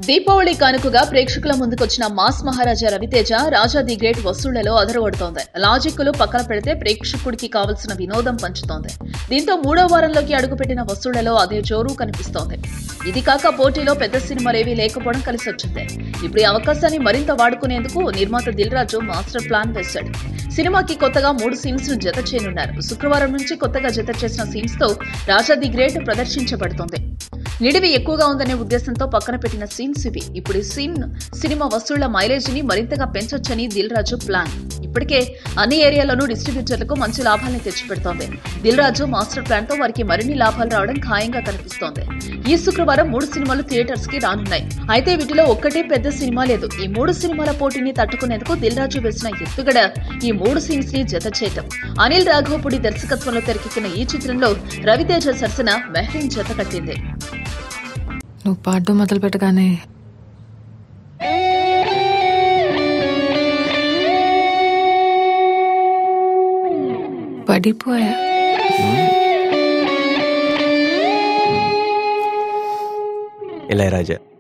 దీపావళి కానుకగా ప్రేక్షకుల ముందుకొచ్చిన mass Maharaja Ravi Teja Raja the great వసూళ్లలో అదరగొడుతోంది లాజిక్లు పక్కన పెడితే ప్రేక్షకుడికి కావలసిన వినోదం పంచుతోంది దీంతో మూడో వారంలోకి అడుగుపెట్టిన వసూళ్లలో అదే జోరు కనిపిస్తోంది ఇది కాక పోటీలో పెద్ద సినిమాలేవీ లేకపోవడం కలిసి వచ్చింది ఇప్పుడు ఈ అవకాశాన్ని మరింత వాడుకునేందుకు నిర్మాత దిల్ రాజు మాస్టర్ ప్లాన్ వేశాడు సినిమాకి కొత్తగా మూడు సీన్స్ ను జత చేయనున్నారు శుక్రవారం నుంచి కొత్తగా జత చేసిన సీన్స్ తో రాజా ది గ్రేట్ ప్రదర్శించబడుతోంది నిడివి ఎక్కువగా ఉందనే ఉద్దేశంతో పక్కన పెట్టిన సీన్స్ ఇవి ఇప్పుడు ఈ సీన్ సినిమా వసూళ్ల మైలేజ్ ని మరింతగా పెంచొచ్చని దిల్ రాజు ప్లాన్ ఇప్పటికే అన్ని ఏరియాలోనూ డిస్ట్రిబ్యూటర్లకు మంచి లాభాలను తెచ్చిపెడుతోంది దిల్ రాజు మాస్టర్ ప్లాన్ తో వారికి మరిన్ని లాభాలు రావడం ఖాయంగా కనిపిస్తోంది ఈ శుక్రవారం మూడు సినిమాలు థియేటర్స్ కి రానున్నాయి అయితే వీటిలో ఒక్కటే పెద్ద సినిమా లేదు ఈ మూడు సినిమాల పోటీని తట్టుకునేందుకు దిల్ రాజు వేసిన ఎత్తుగడ ఈ మూడు సీన్స్ ని జత చేయటం అనిల్ రాఘవపుడి దర్శకత్వంలో తెరకెక్కిన ఈ చిత్రంలో రవితేజ సరసన మెహ్రీన్ జత కట్టింది నువ్వు పాడడం మొదలు పెట్టగానే పడిపోయా ఇళయరాజా